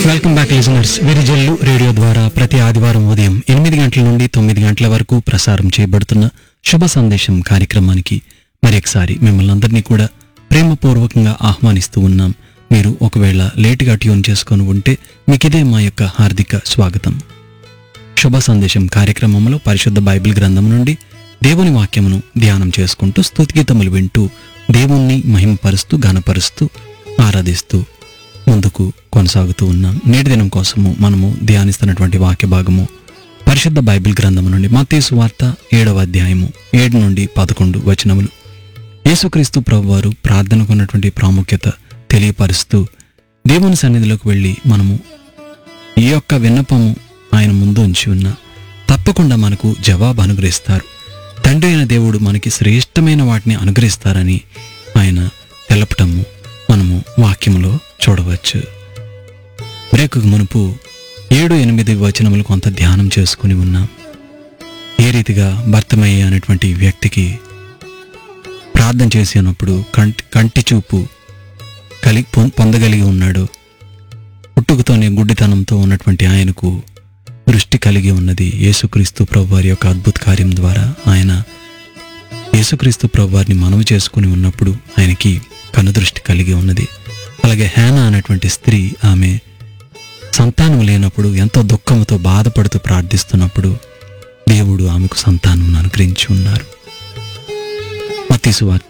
welcome back listeners Virijallu radio ద్వారా ప్రతి ఆదివారం ఉదయం ఎనిమిది గంటల నుండి తొమ్మిది గంటల వరకు ప్రసారం చేయబడుతున్న శుభ సందేశం కార్యక్రమానికి మరి ఒకసారి మిమ్మల్ని అందరినీ కూడా ప్రేమపూర్వకంగా ఆహ్వానిస్తూ ఉన్నాం మీరు ఒకవేళ లేటుగా ట్యూన్ చేసుకొని ఉంటే మీకిదే మా యొక్క హార్దిక స్వాగతం శుభ సందేశం కార్యక్రమంలో పరిశుద్ధ బైబిల్ గ్రంథం నుండి దేవుని వాక్యమును ధ్యానం చేసుకుంటూ స్తుతిగీతములు వింటూ దేవుణ్ణి మహిమపరుస్తూ ఘనపరుస్తూ ఆరాధిస్తూ ముందుకు కొనసాగుతూ ఉన్నాం నేటి దినం కోసము మనము ధ్యానిస్తున్నటువంటి వాక్య భాగము పరిశుద్ధ బైబిల్ గ్రంథం నుండి మత్తేసు వార్త ఏడవ అధ్యాయము ఏడు నుండి పదకొండు వచనములు యేసుక్రీస్తు ప్రభు వారు ప్రార్థనకు ఉన్నటువంటి ప్రాముఖ్యత తెలియపరుస్తూ దేవుని సన్నిధిలోకి వెళ్ళి మనము ఈ యొక్క విన్నపము ఆయన ముందు ఉంచి ఉన్న తప్పకుండా మనకు జవాబు అనుగ్రహిస్తారు తండ్రి అయిన దేవుడు మనకి శ్రేష్టమైన వాటిని అనుగ్రహిస్తారని ఆయన తెలపటము మనము వాక్యములో చూడవచ్చు బ్రేకుకు మునుపు ఏడు ఎనిమిది వచనములు కొంత ధ్యానం చేసుకుని ఉన్నాం ఏ రీతిగా భర్తమయ్య అనేటువంటి వ్యక్తికి ప్రార్థన చేసినప్పుడు కంటి కంటి చూపు కలిగి పొం- పొందగలిగి ఉన్నాడు పుట్టుకతోనే గుడ్డితనంతో ఉన్నటువంటి ఆయనకు దృష్టి కలిగి ఉన్నది యేసుక్రీస్తు ప్రభు వారి యొక్క అద్భుత కార్యం ద్వారా ఆయన యేసుక్రీస్తు ప్రభు వారిని మనవి చేసుకుని ఉన్నప్పుడు ఆయనకి కనుదృష్టి కలిగి ఉన్నది అలాగే హేనా అనేటువంటి స్త్రీ ఆమె సంతానం లేనప్పుడు ఎంతో దుఃఖంతో బాధపడుతూ ప్రార్థిస్తున్నప్పుడు దేవుడు ఆమెకు సంతానం అనుగ్రహించి ఉన్నారు మత్తీసు వార్త